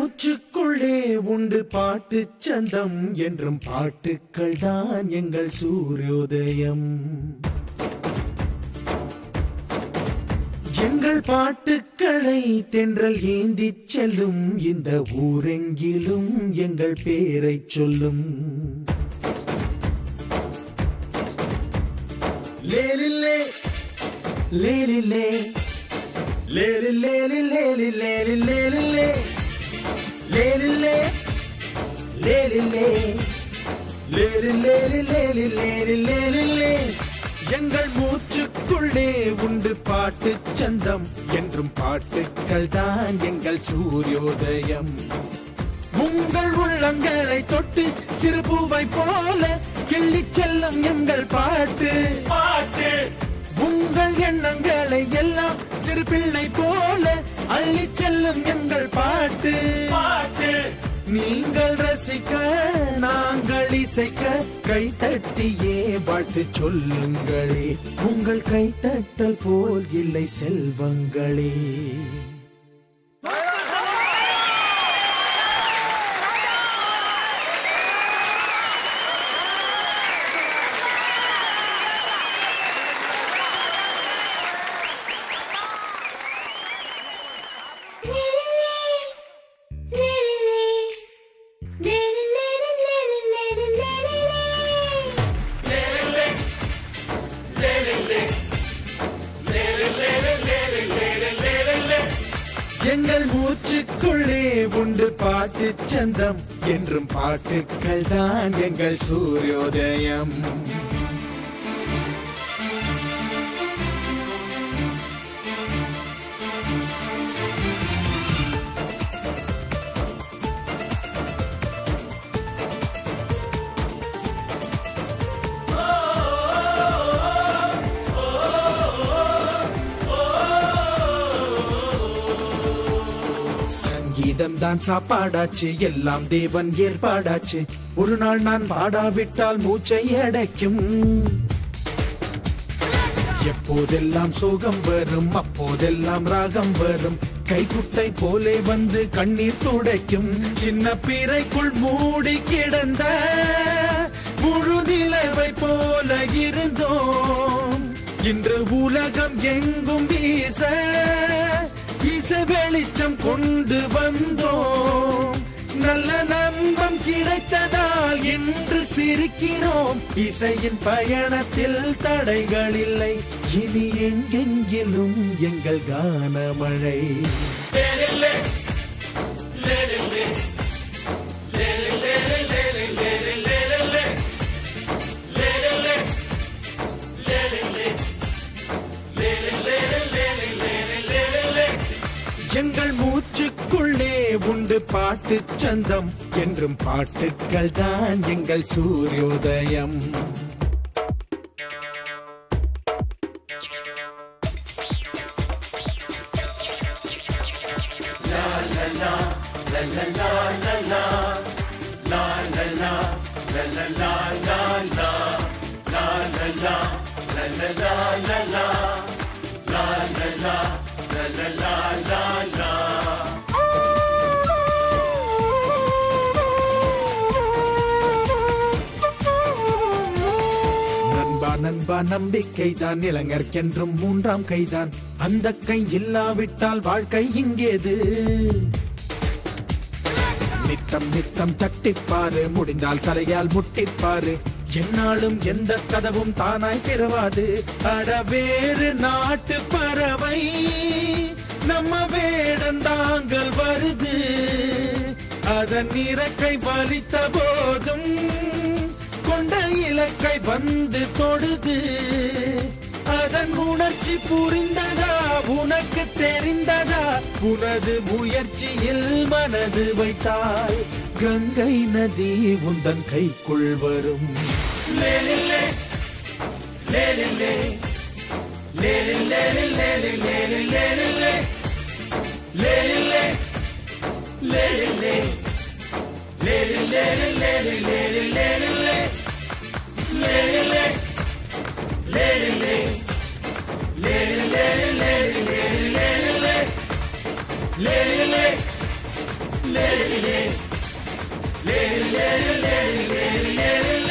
மூச்சுக்குள்ளே உண்டு பாட்டு சந்தம் என்றும் பாட்டுக்கள் தான் எங்கள் சூரியோதயம் எங்கள் பாட்டுக்களை தென்றல் ஏந்திச் செல்லும் இந்த ஊரெங்கிலும் எங்கள் பேரைச் சொல்லும் லேலில்லே லேலில்லே லேலில்லே லேலில்லே லேலில்லே லேலில்லே லேலில்லே லேலில்லே லேலில்லே லேலில்லே எங்கள் மூச்சுக்குள்ளே உண்டு பாட்டு சந்தம் என்றும் பாட்டுக்கள் தான் எங்கள் சூரியோதயம் உங்கள் உள்ளங்களை தொட்டு சிறு பூவை போல கிள்ளிச் செல்லும் எங்கள் பாட்டு பாட்டு உங்கள் எண்ணங்களை எல்லாம் சிறு பிள்ளை போல அள்ளிச் செல்லும் எங்கள் பாட்டு பாட்டு நீங்கள் ரசிக்க நாங்கள் இசைக்க கைத்தட்டியே பாட்டு சொல்லுங்களே உங்கள் கைத்தட்டல் போல் இல்லை செல்வங்களே லேலே லேலே லேலே லேலே லேலே லேலே லேலே எங்கள் மூச்சுக்குள்ளே உண்டு பாட்டு சந்தம் என்றும் பாட்டுக்கள் தான் எங்கள் சூரியோதயம் சங்கீதம் தான் சாப்பாடாச்சு எல்லாம் தேவன் ஏற்பாடாச்சு ஒரு நாள் நான் பாடாவிட்டால் மூச்சை அடைக்கும் எப்போதெல்லாம் சோகம் வரும் அப்போதெல்லாம் ராகம் வரும் கைக்குட்டை போலே வந்து கண்ணீர் துடைக்கும் சின்ன பிறைக்குள் மூடி கிடந்த முழு நிலவை போல இருந்தோம் இன்று உலகம் எங்கும் வீச இச வெளிச்சம் கொண்டு வந்தோம் நல்ல நம்பம் கிடைத்ததால் இன்று சிரிக்கிறோம் இசையின் பயணத்தில் தடைகள் இல்லை இனி எங்கெங்கிலும் எங்கள் கானமழை லேலே லேலே லேலே லேலே லேலே லேலே லேலே லேலே எங்கள் மூச்சுக்குள்ளே உண்டு பாட்டு சந்தம் என்றும் பாட்டுக்கள் தான் எங்கள் சூரியோதயம் நண்பா நண்பா நம்பிக்கை தான் இளைஞர்க்கென்றும் மூன்றாம் கைதான் அந்த கை இல்லாவிட்டால் வாழ்க்கை இங்கேது நித்தம் நித்தம் தட்டிப்பாரு முடிந்தால் தலையால் முட்டிப்பாரு என்னாலும் எந்த கதவும் தானாய் திறவாது அட வேறு நாட்டு பறவை நம்ம வேடந்தாங்கள் வருது அதன் இறக்கை வலித்த போதும் கொண்ட இலக்கை வந்து தொடுது அதன் உணர்ச்சி புரிந்ததா உனக்கு தெரிந்ததா உனது முயற்சியில் மனது வைத்தால் கங்கை நதி உந்தன் கைக்குள் வரும் லேலில்லே, லேலில்லே, லேலில்லே, லேலில்லே, லேலில்லே, லேலில்லே, லேலில்லே, லேலில்லே, லேலில்லே, லேலில்லே, லேலில்லே, லேலில்லே, லேலில்லே, லேலில்லே, லேலில்லே, லேலில்லே, லே லே லே லே லே லே லே லே லே லே